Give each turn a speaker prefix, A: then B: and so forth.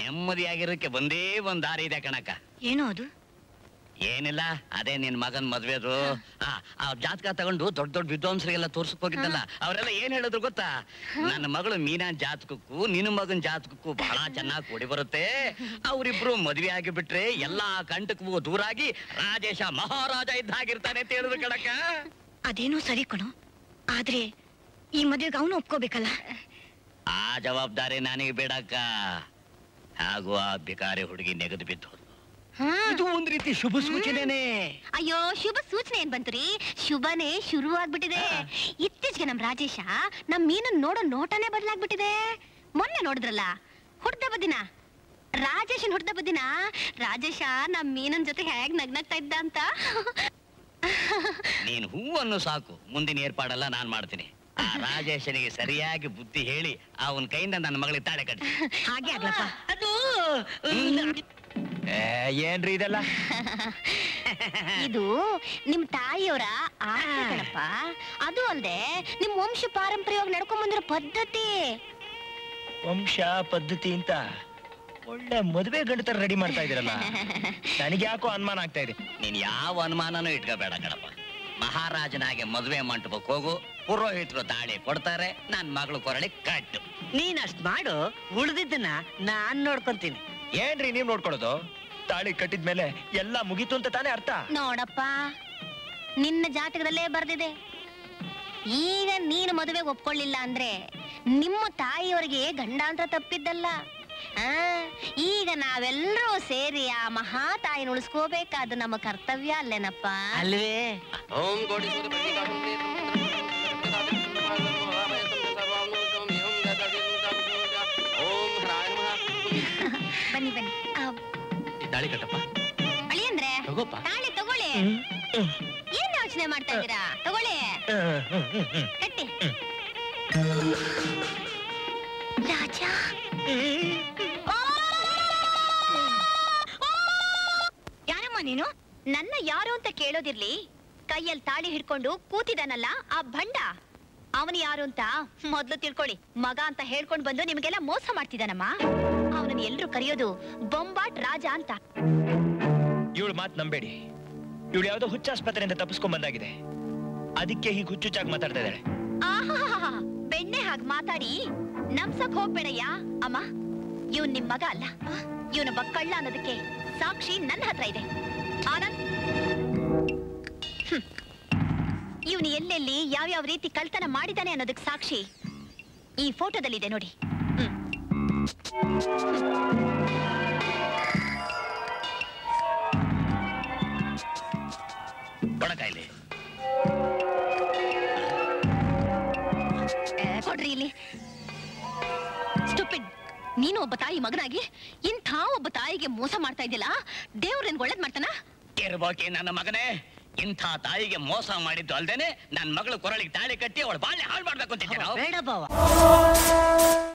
A: ನೆಮ್ಮದಿಯಾಗಿರಕ್ಕೆ ಒಂದೇ ಒಂದ್ ದಾರಿ ಇದೆ ಕಣಕ್ಕ
B: ಏನೋ ಅದು
A: ಏನಿಲ್ಲ ಅದೇ ನಿನ್ ಮಗನ್ ಮದ್ವೆದು ಆ ಆ ಜಾತಕ ತಗೊಂಡು ದೊಡ್ಡ ದೊಡ್ಡ ವಿದ್ವಾಂಸರಿಗೆಲ್ಲ ತೋರ್ಸಕ್ ಹೋಗಿದ್ದಲ್ಲ ಅವರೆಲ್ಲ ಏನ್ ಹೇಳಿದ್ರು ಗೊತ್ತಾ ನನ್ನ ಮಗಳು ಮೀನಾ ಜಾತಕಕ್ಕೂ ನಿನ್ನ ಮಗನ್ ಜಾತಕಕ್ಕೂ ಬಹಳ ಚೆನ್ನಾಗಿ ಕೂಡಿ ಬರುತ್ತೆ ಅವರಿಬ್ರು ಮದ್ವೆ ಆಗಿ ಬಿಟ್ರೆ ಎಲ್ಲಾ ಕಂಟಕವೂ ದೂರಾಗಿ ರಾಜೇಶ ಮಹಾರಾಜ ಇದ್ದ ಹಾಗಿರ್ತಾನೆ ಅಂತ ಹೇಳಿದ್ರು ಕಣಕ್ಕ
B: ಅದೇನೋ ಸರಿ ಕಣೋ ಆದ್ರೆ ಈ ಮದ್ವೆಗೆ ಅವನು ಒಪ್ಕೋಬೇಕಲ್ಲ
A: ಆ ಜವಾಬ್ದಾರಿ ನನಗೆ ಬೇಡಕ್ಕ ಹಾಗೂ ಆ ಬಿಕಾರಿ ಹುಡುಗಿ ನೆಗೆದು ಬಿದ್ದು ಹೋದ್ಲು. ಇದು ಒಂದ್ ರೀತಿ ಶುಭ ಸೂಚನೆನೇ
C: ಅಯ್ಯೋ ಶುಭ ಸೂಚನೆ ಏನ್ ಬಂತು ರೀ ಶುಭನೇ ಶುರು ಆಗ್ಬಿಟ್ಟಿದೆ ಇತ್ತೀಚೆಗೆ ನಮ್ ರಾಜೇಶ ನಮ್ ಮೀನನ್ ನೋಡೋ ನೋಟನೇ ಬದಲಾಗ್ಬಿಟ್ಟಿದೆ ಮೊನ್ನೆ ನೋಡಿದ್ರಲ್ಲ ಹುಡ್ದ ಬದಿನ ರಾಜೇಶನ್ ಹುಡ್ದ ಬದಿನ ರಾಜೇಶ ನಮ್ ಮೀನನ್ ಜೊತೆ ಹೇಗ್ ನಗ್ನಗ್ತಾ ಇದ್ದ ಅಂತ
A: ನೀನ್ ಹೂವನ್ನು ಸಾಕು ಮುಂದಿನ ಏರ್ಪಾಡೆಲ್ಲ ನಾನ್ ಮಾಡ್ತೀನಿ ಆ ರಾಜೇಶನಿಗೆ ಸರಿಯಾಗಿ ಬುದ್ಧಿ ಹೇಳಿ ಅವನ ಕೈಯಿಂದ ನನ್ನ ಮಗಳಿಗೆ ತಾಳೆ ಕಟ್ಟಿ
B: ಹಾಗೆ ಆಗ್ಲಪ್ಪ
A: ಅದು
D: ಏನ್ರಿ ಇದೆಲ್ಲ
C: ಇದು ನಿಮ್ ತಾಯಿಯವರ ಆಸೆ ಕಣಪ್ಪ ಅದು ಅಲ್ದೆ ನಿಮ್ ವಂಶ ಪಾರಂಪರ್ಯವಾಗಿ ನಡ್ಕೊಂಡ್ ಬಂದಿರೋ ಪದ್ಧತಿ
D: ವಂಶ ಪದ್ಧತಿ ಅಂತ ಒಳ್ಳೆ ಮದುವೆ ಗಂಡತರ ರೆಡಿ ಮಾಡ್ತಾ ಇದೀರಲ್ಲ ನನಗೆ ಯಾಕೋ ಅನುಮಾನ ಆಗ್ತಾ ಇದೆ
A: ನೀನ್ ಯಾವ ಅನುಮಾನನೂ ಇಟ್ಕೋಬೇಡ ಕಣಪ್ಪ ಮಹಾರಾಜನಾಗೆ ಮದುವೆ ಮಂಟಪಕ್ಕೆ ಹೋಗು ಪುರೋಹಿತರು ತಾಳಿ ಕೊಡ್ತಾರೆ ನನ್ ಮಗಳು ಕೊರಳಿ ಕಟ್ಟು
E: ನೀನ್ ಅಷ್ಟ್ ಮಾಡು ಉಳ್ದಿದ್ದನ್ನ ನಾನ್ ನೋಡ್ಕೊಂತೀನಿ
D: ಏನ್ರಿ ನೀವ್ ನೋಡ್ಕೊಳ್ಳೋದು ತಾಳಿ ಕಟ್ಟಿದ್ಮೇಲೆ ಎಲ್ಲ ಮುಗೀತು ಅಂತ ತಾನೇ ಅರ್ಥ
C: ನೋಡಪ್ಪ ನಿನ್ನ ಜಾತಕದಲ್ಲೇ ಬರ್ದಿದೆ ಈಗ ನೀನು ಮದುವೆಗೆ ಒಪ್ಕೊಳ್ಳಿಲ್ಲ ಅಂದ್ರೆ ನಿಮ್ಮ ತಾಯಿಯವರಿಗೆ ಗಂಡಾಂತರ ತಪ್ಪಿದ್ದಲ್ಲ ಆ, ಈಗ ನಾವೆಲ್ಲರೂ ಸೇರಿ ಆ ಮಹಾ ತಾಯಿನ ಉಳಿಸ್ಕೋಬೇಕಾದ ನಮ್ಮ ಕರ್ತವ್ಯ ಅಲ್ಲೇನಪ್ಪ
E: ಅಲ್ವೇ
F: ಓಂ ಕೋಟಿ ಸೂರ್ಯ ಓಂ ಹರಾಯ ನಮಃ
C: ಬನ್ನಿ ಬನ್ನಿ ಆ,
A: ತಾಳಿ ಕಟ್ಟಪ್ಪ
C: ಅಳಿಯಂದ್ರೆ
A: ತಗೋಪ್ಪ
C: ತಾಳಿ ತಗೊಳ್ಳಿ ಏನ್ ಯೋಚನೆ ಮಾಡ್ತಾ ಇದ್ದೀರಾ ತಗೊಳ್ಳಿ ಕಟ್ಟಿ ರಾಜ
B: ಯಾರಮ್ಮ ನೀನು
C: ನನ್ನ ಯಾರು ಅಂತ ಕೇಳೋದಿರ್ಲಿ ಕೈಯಲ್ಲಿ ತಾಳಿ ಹಿಡ್ಕೊಂಡು ಕೂತಿದಾನಲ್ಲ ಆ ಭಂಡ ಅವನು ಯಾರು ಅಂತ ಮೊದ್ಲು ತಿಳ್ಕೊಳ್ಳಿ ಮಗ ಅಂತ ಹೇಳ್ಕೊಂಡ್ ಬಂದು ನಿಮ್ಗೆಲ್ಲ ಮೋಸ ಮಾಡ್ತಿದ್ದಾನಮ್ಮ ಅವನನ್ನ ಎಲ್ರು ಕರೆಯೋದು ಬೊಂಬಾಟ್ ರಾಜ ಅಂತ
D: ಇವಳು ಮಾತು ನಂಬೇಡಿ ಇವಳು ಯಾವ್ದೋ ಹುಚ್ಚಾಸ್ಪತ್ರೆಯಿಂದ ತಪ್ಪಿಸ್ಕೊಂಡ್ ಬಂದಾಗಿದೆ ಅದಕ್ಕೆ ಹೀಗೆ ಹುಚ್ಚುಚ್ಚಾಗಿ ಮಾತಾಡ್ತಾ ಇದ್ದಾಳೆ
C: ಆಹಾಹಾಹಾ, ಬೆಣ್ಣೆ ಹಾಗ್ ಮಾತಾಡಿ ನಮ್ಸಕ್ ಹೋಗ್ಬೇಡಯ್ಯ ಅಮ್ಮ ಇವ್ನ್ ನಿಮ್ ಮಗ ಅಲ್ಲ ಇವನೊಬ್ಬ ಕಳ್ಳ ಅನ್ನೋದಕ್ಕೆ ಸಾಕ್ಷಿ ನನ್ನ ಹತ್ರ ಇದೆ ಆನಂದ್ ಇವನು ಎಲ್ಲೆಲ್ಲಿ ಯಾವ್ಯಾವ ರೀತಿ ಕಳ್ತನ ಮಾಡಿದಾನೆ ಅನ್ನೋದಕ್ಕೆ ಸಾಕ್ಷಿ ಈ ಫೋಟೋದಲ್ಲಿದೆ ನೋಡಿ ಹ್ಮ್.
A: ಕೊಡಕಾಯ್ಲಿ
C: ಏ, ಕೊಡ್ರಿ ಇಲ್ಲಿ ಸ್ಟುಪಿಡ್ ನೀನು ಒಬ್ಬ ತಾಯಿ ಮಗನಾಗಿ ಇಂಥ ಒಬ್ಬ ತಾಯಿಗೆ ಮೋಸ ಮಾಡ್ತಾ ಇದ್ದಿಲ್ಲ ದೇವ್ರ ನಿನ್ಗೆ ಒಳ್ಳೇದ್ ಮಾಡ್ತಾನ
A: ಇರ್ಬೋಕೆ ನನ್ನ ಮಗನೇ ಇಂಥ ತಾಯಿಗೆ ಮೋಸ ಮಾಡಿದ್ದು ಅಲ್ದೇನೆ ನನ್ ಮಗಳು ಕೊರಳಿಗೆ ತಾಳಿ ಕಟ್ಟಿ ಅವಳ ಬಾಲ್ಯ ಹಾಳು ಮಾಡ್ಬೇಕು ಅಂತ
E: ಬೇಡ ಬಾವ